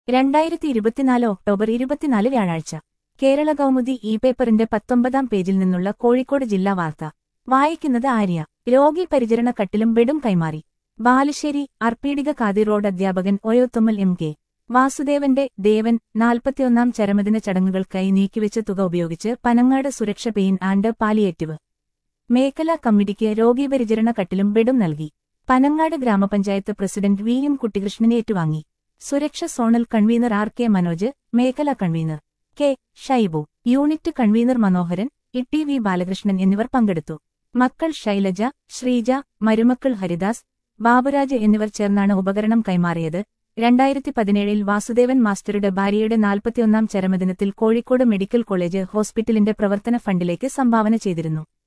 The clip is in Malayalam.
രണ്ടായിരത്തി ഇരുപത്തിനാല് ഒക്ടോബർ ഇരുപത്തിനാല് വ്യാഴാഴ്ച കേരള കൗമുദി ഇ പേപ്പറിന്റെ പത്തൊമ്പതാം പേജിൽ നിന്നുള്ള കോഴിക്കോട് ജില്ലാ വാർത്ത വായിക്കുന്നത് ആര്യ രോഗി പരിചരണ കട്ടിലും ബെഡും കൈമാറി ബാലുശ്ശേരി അർപ്പീഡിക കാതി റോഡ് അധ്യാപകൻ ഒയോത്തുമ്മൽ എം കെ വാസുദേവന്റെ ദേവൻ നാൽപ്പത്തിയൊന്നാം ചരമദിന ചടങ്ങുകൾക്കായി നീക്കിവെച്ച തുക ഉപയോഗിച്ച് പനങ്ങാട് സുരക്ഷ പെയിൻ ആൻഡ് പാലിയേറ്റീവ് മേഖലാ കമ്മിറ്റിക്ക് രോഗീപരിചരണ കട്ടിലും ബെഡും നൽകി പനങ്ങാട് ഗ്രാമപഞ്ചായത്ത് പ്രസിഡന്റ് വി എം കുട്ടികൃഷ്ണനെ ഏറ്റുവാങ്ങി സുരക്ഷ zonal convener R K Manoj മേഖലാ convener K Shaibu unit convener Manoharan Itty V Balakrishnan എന്നിവർ പങ്കെടുത്തു മക്കൾ ശൈലജ ശ്രീജ മരുമക്കൾ ഹരിദാസ് ബാബുരാജ് എന്നിവർ ചേർന്നാണ് ഉപകരണം കൈമാറിയത് രണ്ടായിരത്തി പതിനേഴിൽ വാസുദേവൻ മാസ്റ്ററുടെ ഭാര്യയുടെ നാൽപ്പത്തിയൊന്നാം ചരമദിനത്തിൽ കോഴിക്കോട് മെഡിക്കൽ കോളേജ് ഹോസ്പിറ്റലിന്റെ പ്രവർത്തന ഫണ്ടിലേക്ക് സംഭാവന ചെയ്തിരുന്നു